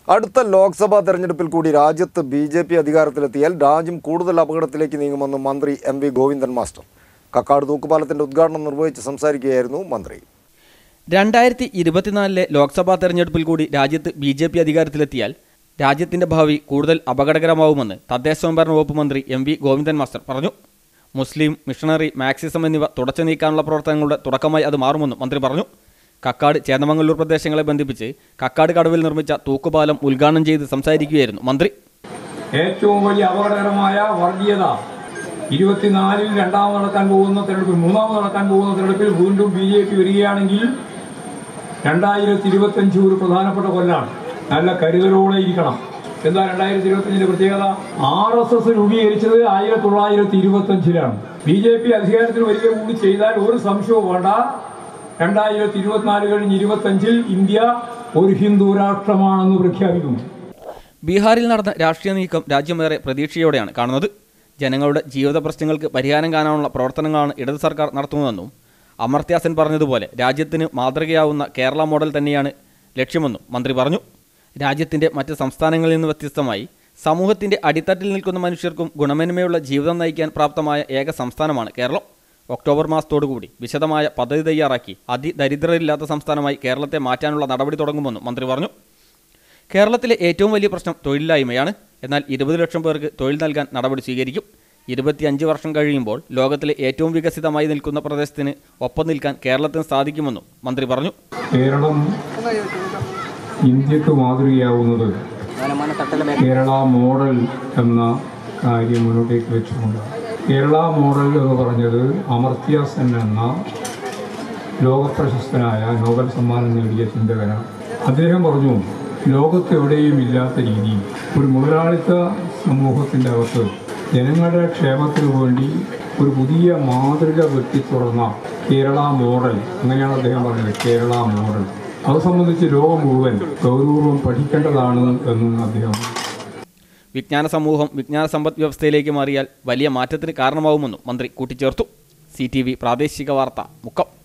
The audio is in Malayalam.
അടുത്ത ലോക്സഭാ തെരഞ്ഞെടുപ്പിൽ കൂടി രാജ്യത്ത് ബി ജെ പി അധികാരത്തിലെത്തിയാൽ രാജ്യം കൂടുതൽ അപകടത്തിലേക്ക് നീങ്ങുമെന്ന് മന്ത്രി M V Govindan master Kakkad തൂക്കുപാലത്തിന്റെ ഉദ്ഘാടനം നിർവഹിച്ച് സംസാരിക്കുകയായിരുന്നു മന്ത്രി രണ്ടായിരത്തി ഇരുപത്തിനാലിലെ ലോക്സഭാ തെരഞ്ഞെടുപ്പിൽ കൂടി രാജ്യത്ത് ബി ജെ പി അധികാരത്തിലെത്തിയാൽ രാജ്യത്തിന്റെ ഭാവി കൂടുതൽ അപകടകരമാവുമെന്ന് തദ്ദേശ സ്വയംഭരണ വകുപ്പ് മന്ത്രി എം വി ഗോവിന്ദൻ മാസ്റ്റർ പറഞ്ഞു മുസ്ലിം മിഷണറി മാക്സിസം എന്നിവ തുടച്ചു നീക്കാനുള്ള പ്രവർത്തനങ്ങളുടെ തുടക്കമായി അത് മാറുമെന്നും മന്ത്രി പറഞ്ഞു കക്കാട് ചേന്നമംഗല്ലൂർ പ്രദേശങ്ങളെ ബന്ധിപ്പിച്ച് കക്കാട് കടവിൽ നിർമ്മിച്ച തൂക്കുപാലം ഉദ്ഘാടനം ചെയ്ത് സംസാരിക്കുകയായിരുന്നു മന്ത്രി ഏറ്റവും വലിയ അപകടകരമായ വർഗീയത ഇരുപത്തിനാലിൽ രണ്ടാമത് നടക്കാൻ പോകുന്ന തെരഞ്ഞെടുപ്പിൽ മൂന്നാമത് നടക്കാൻ പോകുന്ന തെരഞ്ഞെടുപ്പിൽ വീണ്ടും ബി ജെ പി വരികയാണെങ്കിൽ രണ്ടായിരത്തി ഇരുപത്തഞ്ച് ഒരു പ്രധാനപ്പെട്ട കൊല്ലാണ് നല്ല കരുതലോടെ ഇരിക്കണം എന്താ രണ്ടായിരത്തി ഇരുപത്തഞ്ചിന്റെ പ്രത്യേകത ആർ എസ് എസ് രൂപീകരിച്ചത് ആയിരത്തി തൊള്ളായിരത്തി ഇരുപത്തി അഞ്ചിലാണ് ബി ജെ പി അധികാരത്തിൽ വരിക കൂടി ചെയ്താൽ ഒരു സംശയവും വേണ്ട രണ്ടായിരത്തി ഇരുപത്തിനാല് കഴിഞ്ഞ് ഇരുപത്തഞ്ചിൽ ഇന്ത്യ ഒരു ഹിന്ദു രാഷ്ട്രമാണെന്ന് പ്രഖ്യാപിക്കും ബീഹാറിൽ നടന്ന രാഷ്ട്രീയ നീക്കം രാജ്യമേറെ പ്രതീക്ഷയോടെയാണ് കാണുന്നത് ജനങ്ങളുടെ ജീവിത പ്രശ്നങ്ങൾക്ക് പരിഹാരം കാണാനുള്ള പ്രവർത്തനങ്ങളാണ് ഇടത് സർക്കാർ നടത്തുന്നതെന്നും അമർത്യാസൻ പറഞ്ഞതുപോലെ രാജ്യത്തിന് മാതൃകയാവുന്ന കേരള മോഡൽ തന്നെയാണ് ലക്ഷ്യമെന്നും മന്ത്രി പറഞ്ഞു രാജ്യത്തിൻ്റെ മറ്റ് സംസ്ഥാനങ്ങളിൽ നിന്ന് വ്യത്യസ്തമായി സമൂഹത്തിൻ്റെ അടിത്തട്ടിൽ നിൽക്കുന്ന മനുഷ്യർക്കും ഗുണമേന്മയുള്ള ജീവിതം നയിക്കാൻ പ്രാപ്തമായ ഏക സംസ്ഥാനമാണ് കേരളം ഒക്ടോബർ മാസത്തോടുകൂടി വിശദമായ പദ്ധതി തയ്യാറാക്കി അതിദരിദ്രരില്ലാത്ത സംസ്ഥാനമായി കേരളത്തെ മാറ്റാനുള്ള നടപടി തുടങ്ങുമെന്നും മന്ത്രി പറഞ്ഞു കേരളത്തിലെ ഏറ്റവും വലിയ പ്രശ്നം തൊഴിലില്ലായ്മയാണ് എന്നാൽ ഇരുപത് ലക്ഷം പേർക്ക് തൊഴിൽ നൽകാൻ നടപടി സ്വീകരിക്കും ഇരുപത്തിയഞ്ച് വർഷം കഴിയുമ്പോൾ ലോകത്തിലെ ഏറ്റവും വികസിതമായി നിൽക്കുന്ന പ്രദേശത്തിന് ഒപ്പം നിൽക്കാൻ കേരളത്തിന് സാധിക്കുമെന്നും മന്ത്രി പറഞ്ഞു കേരളം ഇന്ത്യക്ക് മാതൃകയാവുന്നത് കേരള മോഡൽ എന്ന കാര്യം മുന്നോട്ടേക്ക് വെച്ചുകൊണ്ട് കേരള മോഡൽ എന്ന് പറഞ്ഞത് അമർത്യ സെൻ എന്ന ലോകപ്രശസ്തനായ നോബൽ സമ്മാനം നേടിയ ചിന്തകനാണ് അദ്ദേഹം പറഞ്ഞു ലോകത്ത് എവിടെയും ഇല്ലാത്ത രീതിയിൽ ഒരു മുതലാളിത്ത സമൂഹത്തിൻ്റെ അകത്ത് ജനങ്ങളുടെ ക്ഷേമത്തിനു വേണ്ടി ഒരു പുതിയ മാതൃക വെട്ടിത്തുറന്ന കേരള മോഡൽ അങ്ങനെയാണ് അദ്ദേഹം പറഞ്ഞത് കേരള മോഡൽ അത് സംബന്ധിച്ച് ലോകം മുഴുവൻ ഗൗരവപൂർവ്വം പഠിക്കേണ്ടതാണ് എന്ന് അദ്ദേഹം വിജ്ഞാന സമൂഹം വിജ്ഞാന സമ്പദ് വ്യവസ്ഥയിലേക്ക് മാറിയാൽ വലിയ മാറ്റത്തിന് കാരണമാവുമെന്നും മന്ത്രി കൂട്ടിച്ചേർത്തു സി പ്രാദേശിക വാർത്ത മുക്കം